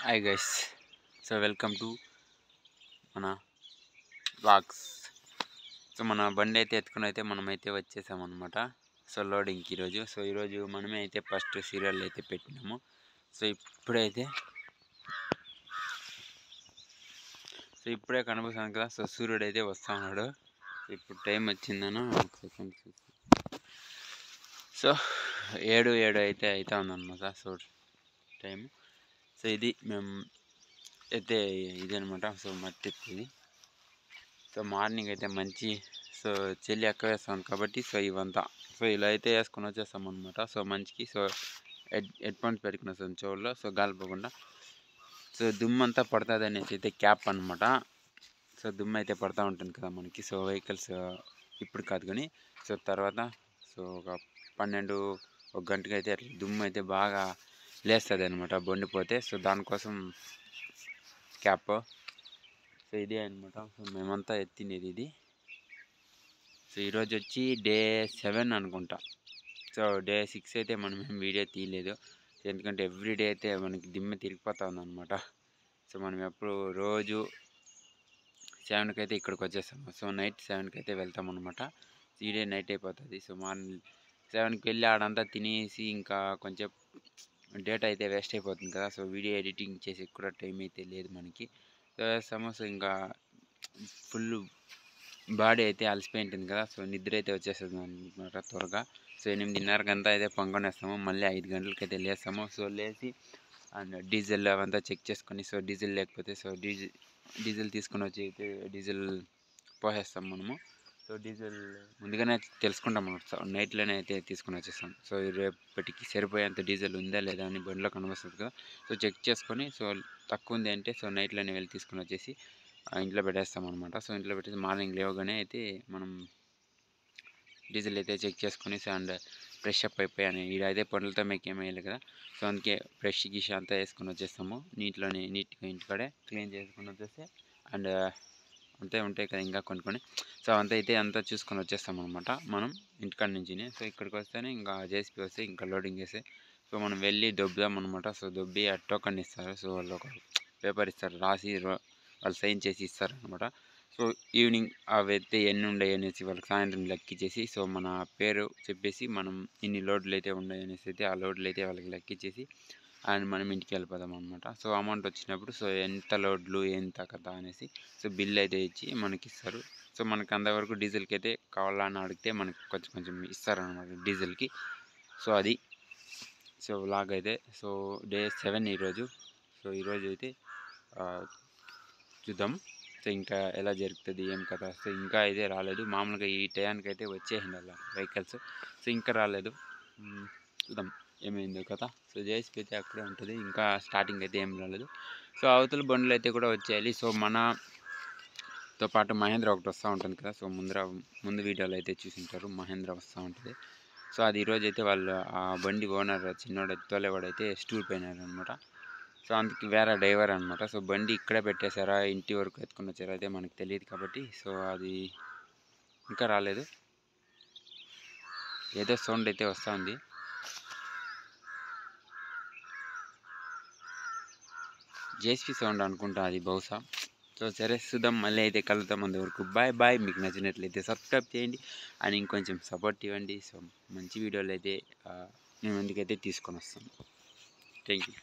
hi guys so welcome to మన vlogs so మన బండి అయితే ఎత్తుకుని అయితే మనమైతే వచ్చేసామన్నమాట సో లోడింగ్కి ఈరోజు సో ఈరోజు మనమే అయితే ఫస్ట్ సీరియల్ అయితే పెట్టినాము సో ఇప్పుడైతే సో ఇప్పుడే కనిపిస్తుంది కదా సో సూర్యుడు అయితే వస్తా ఉన్నాడు సో ఇప్పుడు టైం వచ్చిందను ఒక సెకండ్ సో ఏడు ఏడు అయితే అవుతా ఉందన్నమాట సో టైం సో ఇది మేము అయితే ఇది అనమాట సో మట్టి ఇది సో మార్నింగ్ అయితే మంచి సో చెల్లి ఎక్కువ వేస్తాం కాబట్టి సో ఇవంతా సో ఇలా అయితే వేసుకొని వచ్చేస్తాం అనమాట సో మంచికి సో హెడ్ హెడ్ ఫోన్స్ పెట్టుకుని వస్తాం చెవుల్లో సో గాలిపోకుండా సో దుమ్ము అంతా పడుతుంది అనేసి అయితే క్యాప్ అనమాట సో దుమ్ము అయితే పడుతూ ఉంటుంది కదా మనకి సో వెహికల్స్ ఇప్పుడు కాదు కానీ సో తర్వాత సో ఒక పన్నెండు ఒక గంటకి అయితే అట్లా దుమ్ము అయితే బాగా లేస్తుంది అనమాట బొండిపోతే సో దానికోసం క్యాప్ సో ఇదే అనమాట సో మేమంతా ఎత్తినది ఇది సో ఈరోజు వచ్చి డే సెవెన్ అనుకుంటా సో డే సిక్స్ అయితే మనం ఏం వీడియో తీయలేదు ఎందుకంటే ఎవ్రీ డే అయితే మనకి దిమ్మ తిరిగిపోతా ఉందన్నమాట సో మనం ఎప్పుడు రోజు సెవెన్కి అయితే ఇక్కడికి వచ్చేస్తాము సో నైట్ సెవెన్కి అయితే వెళ్తాం అనమాట ఈ డే నైట్ అయిపోతుంది సో మార్నింగ్ సెవెన్కి వెళ్ళి ఆడంతా తినేసి ఇంకా కొంచెం డేటా అయితే వేస్ట్ అయిపోతుంది కదా సో వీడియో ఎడిటింగ్ చేసి కూడా టైం అయితే లేదు మనకి సో వేస్తాము సో ఇంకా ఫుల్ బాడీ అయితే అలసిపోయి ఉంటుంది కదా సో నిద్ర అయితే వచ్చేస్తుంది అనమాట త్వరగా సో ఎనిమిదిన్నరకంతా అయితే పండుకొనేస్తాము మళ్ళీ ఐదు గంటలకి అయితే లేస్తాము సో లేచి అండ్ డీజిల్ అవంతా చెక్ చేసుకొని సో డీజిల్ లేకపోతే సో డీజిల్ డీజిల్ తీసుకొని వచ్చి అయితే డీజిల్ పోసేస్తాం మనము సో డీజిల్ ముందుగానే తెలుసుకుంటాం అనమాట సో నైట్లోనే అయితే తీసుకొని వచ్చేస్తాం సో రేపటికి సరిపోయేంత డీజిల్ ఉందా లేదా అని బండిలో కనిపిస్తుంది కదా సో చెక్ చేసుకొని సో తక్కువ ఉంది అంటే సో నైట్లోనే వెళ్ళి తీసుకొని వచ్చేసి ఆ ఇంట్లో పెట్టేస్తాం అనమాట సో ఇంట్లో పెట్టేసి మార్నింగ్ లేవగానే అయితే మనం డీజిల్ అయితే చెక్ చేసుకొని సో అండ్ ఫ్రెష్ అప్ అయిపోయాను ఈడైతే పనులతో మీకు ఏమయ్యాలి కదా సో అందుకే ఫ్రెష్ గిష్ అంతా వేసుకొని వచ్చేస్తాము నీటిలోనే నీట్గా ఇంటికాడే క్లీన్ చేసుకొని వచ్చేసి అండ్ అంతే ఉంటాయి కదా ఇంకా కొన్ని కొన్ని సో అంతా అయితే అంతా చూసుకొని వచ్చేస్తాం అనమాట మనం ఇంటికాడ నుంచి సో ఇక్కడికి వస్తేనే ఇంకా జేసీపీ వస్తే ఇంకా లోడింగ్ చేస్తే సో మనం వెళ్ళి దొబ్బుదాం అనమాట సో దొబ్బి ఆ టోకన్ ఇస్తారు సో వాళ్ళు ఒక పేపర్ ఇస్తారు రాసి రో- వాళ్ళు సైన్ చేసి ఇస్తారు అనమాట సో ఈవినింగ్ అవి అయితే ఎన్ని ఉన్నాయి అనేసి వాళ్ళకి సాయంత్రం లెక్కించేసి సో మన పేరు చెప్పేసి మనం ఇన్ని లోడ్లు అయితే ఉన్నాయి అనేసి అయితే ఆ లోడ్లు అయితే వాళ్ళకి లెక్కించేసి అండ్ మనం ఇంటికి వెళ్ళిపోదాం అనమాట సో అమౌంట్ వచ్చినప్పుడు సో ఎంత లోడ్లు ఎంత కథ అనేసి సో బిల్ అయితే ఇచ్చి మనకి ఇస్తారు సో మనకి అంతవరకు డీజిల్కి అయితే కావాలా అని అడిగితే మనకి కొంచెం కొంచెం ఇస్తారనమాట డీజిల్కి సో అది సో లాగ్ అయితే సో డే సెవెన్ ఈరోజు సో ఈరోజు అయితే ఆ, చూద్దాం సో ఇంకా ఎలా జరుగుతుంది ఏం కథ సో ఇంకా అయితే రాలేదు మామూలుగా ఈ టయానికి అయితే వచ్చేసింది అలా వెహికల్స్ సో ఇంకా రాలేదు మ్, చూద్దాం ఏమైందో కథ సో జేసీపీ అయితే అక్కడే ఉంటుంది ఇంకా స్టార్టింగ్ అయితే ఏం రాలేదు సో అవతల బండ్లు అయితే కూడా వచ్చేయాలి సో మనతో పాటు మహేంద్ర ఒకటి వస్తూ ఉంటుంది కదా సో ముందర ముందు వీడియోలో అయితే చూసింటారు మహేంద్ర వస్తూ ఉంటుంది సో అది ఈరోజు అయితే వాళ్ళు ఆ బండి ఓనర్ చిన్నోడు తోలేవాడు అయితే స్టూర్ పోయినారు అనమాట సో అందుకు వేరే డ్రైవర్ అనమాట సో బండి ఇక్కడే పెట్టేశారా ఇంటి వరకు ఎత్తుకుని వచ్చారా అయితే మనకు తెలియదు కాబట్టి సో అది ఇంకా రాలేదు ఏదో సౌండ్ అయితే వస్తూ ఉంది జేసీ సౌండ్ అనుకుంటా అది బహుశా సో సరే చూద్దాం మళ్ళీ అయితే కలుద్దాం అంతవరకు బాయ్ బాయ్ మీకు నచ్చినట్లయితే సబ్స్క్రైబ్ చేయండి అండ్ ఇంకొంచెం సపోర్ట్ ఇవ్వండి సో మంచి వీడియోలు అయితే ఆ, మేము ఎందుకైతే తీసుకొని వస్తాం థ్యాంక్ యూ